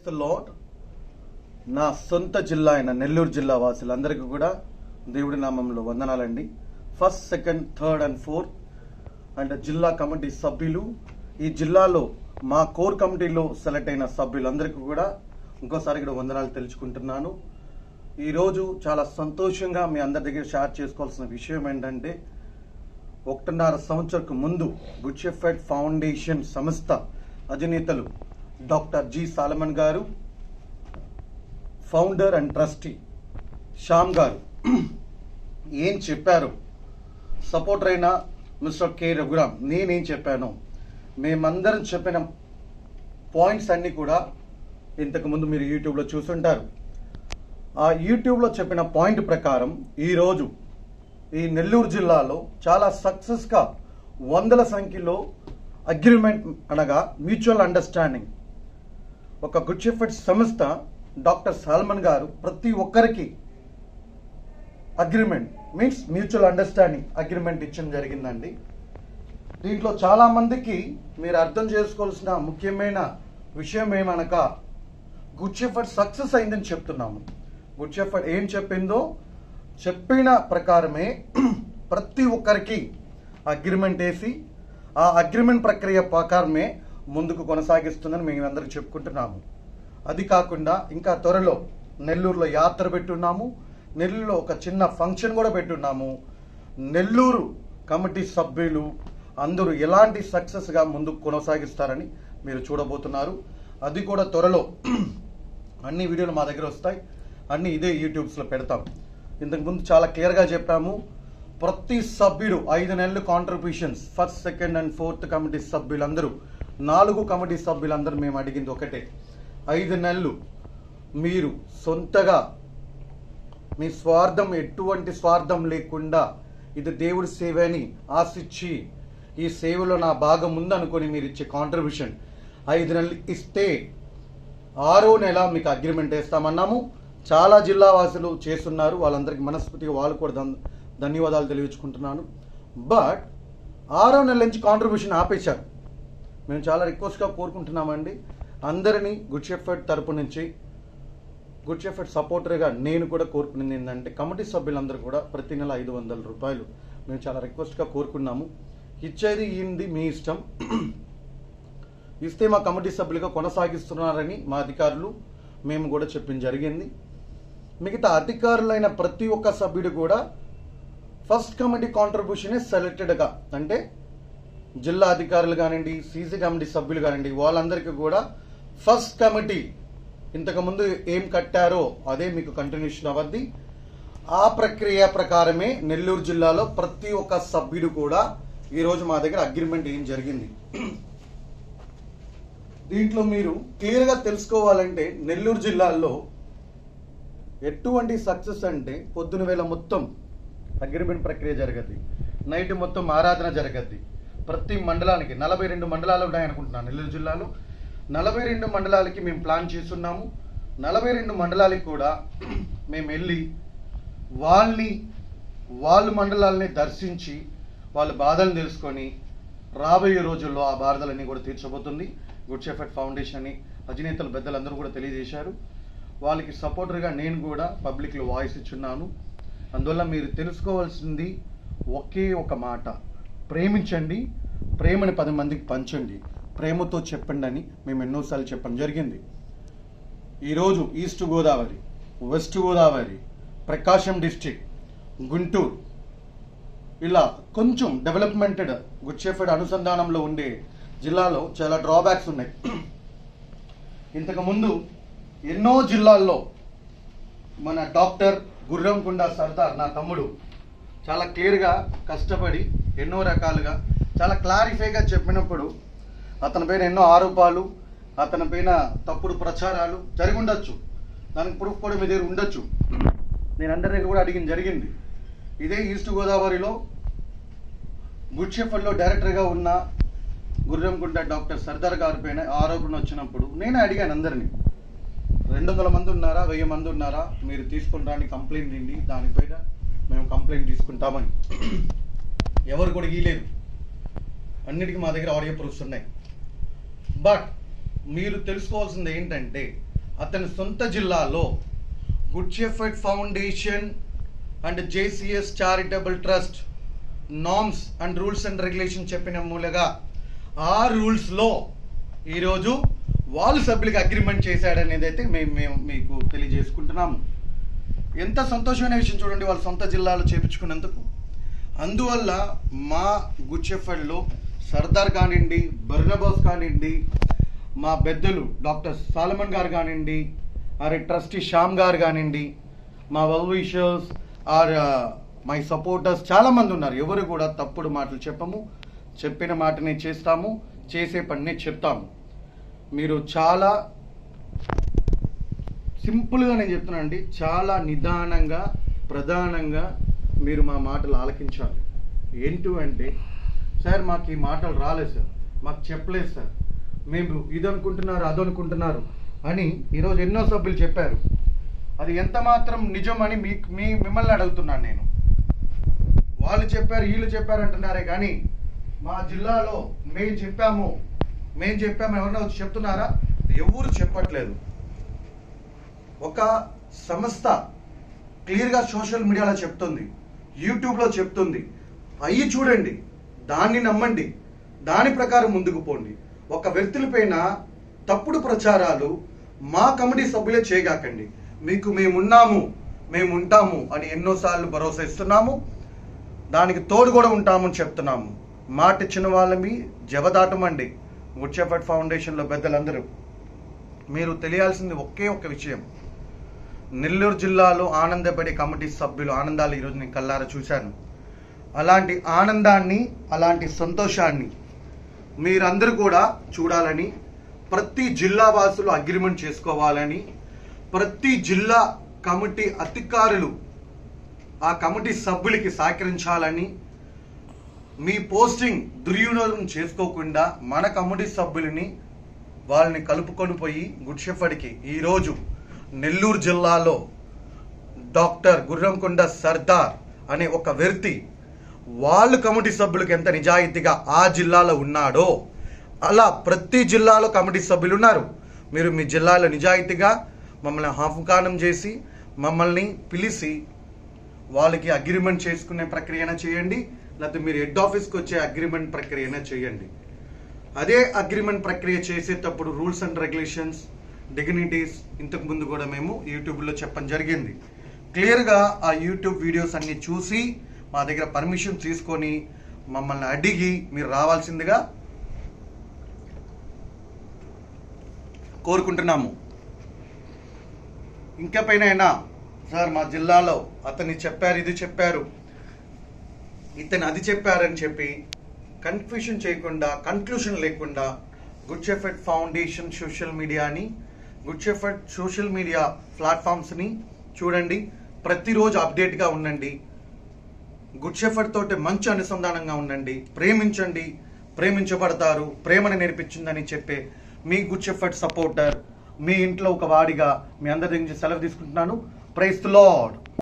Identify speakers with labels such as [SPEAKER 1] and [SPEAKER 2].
[SPEAKER 1] price the lord నా సొంత జిల్లా అయిన నెల్లూరు జిల్లా వాసులందరికీ కూడా దేవుడి నామంలో వందనాలండి first second third and fourth and జిల్లా కమిటీ సభ్యులు ఈ జిల్లాలో మా కోర్ కమిటీలో సెలెక్ట్ అయిన సభ్యులందరికీ కూడా ఇంకోసారి ఇక్కడ వందనాలు తెలుసుకుంటున్నాను ఈరోజు చాలా సంతోషంగా మీ అందరి దగ్గర షేర్ చేసుకోవాల్సిన విషయం ఏంటంటే ఒకటిన్నర సంవత్సరకు ముందు గుడ్ షెఫర్డ్ ఫౌండేషన్ సంస్థ అధినేతలు డాక్టర్ జి సాలమన్ గారు ఫౌండర్ అండ్ ట్రస్టీ శ్యామ్ గారు ఏం చెప్పారు సపోర్టర్ అయిన మిస్టర్ కె రఘురామ్ నేనేం చెప్పాను మేమందరం చెప్పిన పాయింట్స్ అన్నీ కూడా ఇంతకుముందు మీరు యూట్యూబ్లో చూసుంటారు ఆ యూట్యూబ్లో చెప్పిన పాయింట్ ప్రకారం ఈరోజు ఈ నెల్లూరు జిల్లాలో చాలా సక్సెస్గా వందల సంఖ్యలో అగ్రిమెంట్ అనగా మ్యూచువల్ అండర్స్టాండింగ్ ఒక గుడ్ షెఫర్డ్ సంస్థ డాక్టర్ సాల్మన్ గారు ప్రతి ఒక్కరికి agreement means mutual understanding agreement ఇచ్చడం జరిగిందండి దీంట్లో చాలా మందికి మీరు అర్థం చేసుకోవాల్సిన ముఖ్యమైన విషయం ఏమనగా గుడ్ షెఫర్డ్ సక్సెస్ అయిందని చెప్తున్నాము గుడ్ షెఫర్డ్ ఏం చెప్పిందో చెప్పిన ప్రకారమే ప్రతి ఒక్కరికి అగ్రిమెంట్ వేసి ఆ అగ్రిమెంట్ ప్రక్రియ ప్రకారమే ముందుకు కొనసాగిస్తుందని మేము అందరికి చెప్పుకుంటున్నాము అది కాకుండా ఇంకా త్వరలో నెల్లూరులో యాత్ర పెట్టున్నాము నెల్లూరులో ఒక చిన్న ఫంక్షన్ కూడా పెట్టున్నాము నెల్లూరు కమిటీ సభ్యులు అందరూ ఎలాంటి సక్సెస్గా ముందుకు కొనసాగిస్తారని మీరు చూడబోతున్నారు అది కూడా త్వరలో అన్ని వీడియోలు మా దగ్గర వస్తాయి అన్ని ఇదే యూట్యూబ్స్లో పెడతాం ఇంతకుముందు చాలా క్లియర్గా చెప్పాము ప్రతి సభ్యుడు ఐదు నెలలు contributions first second and fourth committee సభ్యులందరూ నాలుగు కమిటీ సభ్యులందరూ మేము అడిగింది ఒకటే ఐదు నెలలు మీరు సొంతగా మీ స్వార్థం ఎటువంటి స్వార్థం లేకుండా ఇది దేవుడి సేవ అని ఆశించి ఈ సేవలో నా భాగం ఉందనుకొని మీరు ఇచ్చే కాంట్రిబ్యూషన్ ఐదు నెలలు ఇస్తే ఆరో నెల మీకు అగ్రిమెంట్ వేస్తామన్నాము చాలా జిల్లా వాసులు చేస్తున్నారు వాళ్ళందరికీ మనస్ఫూర్తిగా వాళ్ళు కూడా ధన్- ధన్యవాదాలు తెలియజుకుంటున్నాను బట్ ఆరో నెల నుంచి కాంట్రిబ్యూషన్ ఆపేశారు మేము చాలా రిక్వెస్ట్గా కోరుకుంటున్నామండి అందరినీ గుడ్ షెఫర్డ్ తరపు నుంచి గుడ్ షెఫర్డ్ సపోర్టర్గా నేను కూడా కోరుకునేది ఏంటంటే కమిటీ సభ్యులందరూ కూడా ప్రతి నెల ఐదు వందల రూపాయలు మేము చాలా రిక్వెస్ట్గా కోరుకున్నాము ఇచ్చేది ఏంది మీ ఇష్టం ఇస్తే మా కమిటీ సభ్యులుగా కొనసాగిస్తున్నారని మా అధికారులు మేము కూడా చెప్పడం జరిగింది మిగతా అధికారులైన ప్రతి ఒక్క సభ్యుడు కూడా ఫస్ట్ కమిటీ కాంట్రిబ్యూషనే సెలెక్టెడ్గా అంటే జిల్లా అధికారులు కానివ్వండి సీసీ కమిటీ సభ్యులు కానివ్వండి వాళ్ళందరికీ కూడా ఫస్ట్ కమిటీ ఇంతకుముందు ఏం కట్టారో అదే మీకు కంటిన్యూషన్ అవద్ది ఆ ప్రక్రియ ప్రకారమే నెల్లూరు జిల్లాలో ప్రతి ఒక్క సభ్యుడు కూడా ఈరోజు మా దగ్గర అగ్రిమెంట్ ఏం జరిగింది దీంట్లో మీరు క్లియర్గా తెలుసుకోవాలంటే నెల్లూరు జిల్లాలో ఎటువంటి సక్సెస్ అంటే పొద్దున వేళ మొత్తం అగ్రిమెంట్ ప్రక్రియ జరగద్ది నైట్ మొత్తం ఆరాధన జరగద్ది ప్రతి మండలానికి నలభై రెండు మండలాలు ఉన్నాయనుకుంటున్నాను నెల్లూరు జిల్లాలో నలభై రెండు మండలాలకి మేము ప్లాన్ చేస్తున్నాము నలభై రెండు మండలాలకి కూడా మేము వెళ్ళి వాళ్ళని వాళ్ళ మండలాలని దర్శించి వాళ్ళ బాధలను తెలుసుకొని రాబోయే రోజుల్లో ఆ బాధలన్నీ కూడా తీర్చబోతుంది గుడ్ షెఫర్డ్ ఫౌండేషన్ అని అధినేతలు పెద్దలందరూ కూడా తెలియజేశారు వాళ్ళకి సపోర్టర్గా నేను కూడా పబ్లిక్లో వాయిస్ ఇచ్చున్నాను అందువల్ల మీరు తెలుసుకోవాల్సింది ఒకే ఒక మాట ప్రేమించండి ప్రేమని పది మందికి పంచండి ప్రేమతో చెప్పండి అని మేము ఎన్నోసార్లు చెప్పడం జరిగింది ఈరోజు east Godavari west Godavari Prakasam district Guntur ఇలా కొంచెం డెవలప్మెంటెడ్ గుడ్ షెఫర్డ్ అనుసంధానంలో ఉండే జిల్లాలో చాలా డ్రాబ్యాక్స్ ఉన్నాయి ఇంతకుముందు ఎన్నో జిల్లాల్లో మన డాక్టర్ గుర్రంకొండ సర్దార్ నా తమ్ముడు చాలా క్లియర్గా కష్టపడి ఎన్నో రకాలుగా చాలా క్లారిఫైగా చెప్పినప్పుడు అతని పైన ఎన్నో ఆరోపాలు అతని పైన తప్పుడు ప్రచారాలు జరిగి ఉండొచ్చు దానికి ప్రూఫ్ కూడా మీ దగ్గర ఉండొచ్చు నేను అందరి దగ్గర కూడా అడిగింది జరిగింది ఇదే ఈస్ట్ గోదావరిలో గుడ్ షెఫర్డ్లో డైరెక్టర్గా ఉన్న గుర్రంకుంట డాక్టర్ సర్దార్ గారి పైన ఆరోపణ వచ్చినప్పుడు నేను అడిగాను అందరినీ రెండు వందల మంది ఉన్నారా వెయ్యి మంది ఉన్నారా మీరు తీసుకుని రాని కంప్లైంట్ ఇండి దానిపైన మేము కంప్లైంట్ తీసుకుంటామని ఎవరు కూడా గీలేదు అన్నిటికీ మా దగ్గర ఆడియో ప్రూఫ్స్ ఉన్నాయి బట్ మీరు తెలుసుకోవాల్సింది ఏంటంటే అతని సొంత జిల్లాలో good shepherd foundation and JCS charitable trust norms and rules and regulation చెప్పిన మూలగా ఆ రూల్స్లో ఈరోజు వాళ్ళు సభ్యులకి అగ్రిమెంట్ చేశాడనేది అయితే మేము మేము మీకు తెలియజేసుకుంటున్నాము ఎంత సంతోషమైన విషయం చూడండి వాళ్ళ సొంత జిల్లాలో చేపించుకున్నందుకు అందువల్ల మా గుచ్చెఫల్లో సర్దార్ కానివ్వండి బర్నబాస్ కానివ్వండి మా పెద్దలు డాక్టర్ సాలమన్ గారు కానివ్వండి ఆర్ ట్రస్టీ శ్యామ్ గారు కానివ్వండి మా well wishers or my supporters చాలామంది ఉన్నారు ఎవరు కూడా తప్పుడు మాటలు చెప్పము చెప్పిన మాటనే చేస్తాము చేసే పనినే చెప్తాము మీరు చాలా సింపుల్గా నేను చెప్తున్నాను అండి చాలా నిదానంగా ప్రధానంగా మీరు మా మాటలు ఆలకించాలి ఏంటి అంటే సార్ మాకు ఈ మాటలు రాలేదు సార్ మాకు చెప్పలేదు సార్ మేము ఇది అనుకుంటున్నారు అది అనుకుంటున్నారు అని ఈరోజు ఎన్నో సభ్యులు చెప్పారు అది ఎంత మాత్రం నిజం అని మీ మీ మిమ్మల్ని అడుగుతున్నాను నేను వాళ్ళు చెప్పారు వీళ్ళు చెప్పారు అంటున్నారే కానీ మా జిల్లాలో మేము చెప్పాము మేము చెప్పాము ఎవరైనా వచ్చి చెప్తున్నారా ఎవరు చెప్పట్లేదు ఒక సంస్థ క్లియర్గా సోషల్ మీడియాలో చెప్తుంది యూట్యూబ్లో చెప్తుంది అయ్యి చూడండి దాన్ని నమ్మండి దాని ప్రకారం ముందుకు పోండి ఒక వ్యక్తులపైన తప్పుడు ప్రచారాలు మా కమిటీ సభ్యులే చేయగాకండి మీకు మేమున్నాము మేము ఉంటాము అని ఎన్నోసార్లు భరోసా ఇస్తున్నాము దానికి తోడు కూడా ఉంటామని చెప్తున్నాము మాట ఇచ్చిన వాళ్ళమి జవదాటమండి ముచ్చఫట్ ఫౌండేషన్లో పెద్దలందరూ మీరు తెలియాల్సింది ఒకే ఒక విషయం నెల్లూరు జిల్లాలో ఆనందపడే కమిటీ సభ్యులు ఆనందాలు ఈరోజు నేను కల్లారా చూశాను అలాంటి ఆనందాన్ని అలాంటి సంతోషాన్ని మీరందరూ కూడా చూడాలని ప్రతి జిల్లా వాసులు అగ్రిమెంట్ చేసుకోవాలని ప్రతి జిల్లా కమిటీ అధికారులు ఆ కమిటీ సభ్యులకి సహకరించాలని మీ పోస్టింగ్ దుర్వినియోగం చేసుకోకుండా మన కమిటీ సభ్యులని వాళ్ళని కలుపుకొని పోయి గుడ్ షెఫర్డ్కి ఈరోజు నెల్లూరు జిల్లాలో డాక్టర్ గుర్రంకొండ సర్దార్ అనే ఒక వ్యక్తి వాళ్ళు కమిటీ సభ్యులకు ఎంత నిజాయితీగా ఆ జిల్లాలో ఉన్నాడో అలా ప్రతి జిల్లాలో కమిటీ సభ్యులు ఉన్నారు మీరు మీ జిల్లాలో నిజాయితీగా మమ్మల్ని ఆహ్వానం చేసి మమ్మల్ని పిలిచి వాళ్ళకి అగ్రిమెంట్ చేసుకునే ప్రక్రియన చేయండి లేకపోతే మీరు హెడ్ ఆఫీస్కి వచ్చే అగ్రిమెంట్ ప్రక్రియన చేయండి అదే అగ్రిమెంట్ ప్రక్రియ చేసేటప్పుడు రూల్స్ అండ్ రెగ్యులేషన్స్ డిగ్నిటీస్ ఇంతకు ముందు కూడా మేము యూట్యూబ్లో చెప్పడం జరిగింది క్లియర్గా ఆ యూట్యూబ్ వీడియోస్ అన్ని చూసి మా దగ్గర పర్మిషన్ తీసుకొని మమ్మల్ని అడిగి మీరు రావాల్సిందిగా కోరుకుంటున్నాము ఇంకా పైన అయినా సార్ మా జిల్లాలో అతన్ని చెప్పారు ఇది చెప్పారు ఇతను అది చెప్పారని చెప్పి కన్ఫ్యూషన్ చేయకుండా కన్క్లూషన్ లేకుండా గుడ్ షెఫర్డ్ ఫౌండేషన్ సోషల్ మీడియాని గుడ్ షెఫర్డ్ సోషల్ మీడియా ప్లాట్ఫామ్స్ని చూడండి ప్రతిరోజు అప్డేట్గా ఉండండి గుడ్ షెఫర్డ్ తోటి మంచి అనుసంధానంగా ఉండండి ప్రేమించండి ప్రేమించబడతారు ప్రేమను నేర్పించిందని చెప్పే మీ గుడ్ షెఫర్డ్ సపోర్టర్ మీ ఇంట్లో ఒక వాడిగా మీ అందరి నుంచి సెలవు తీసుకుంటున్నాను ప్రైస్ లార్డ్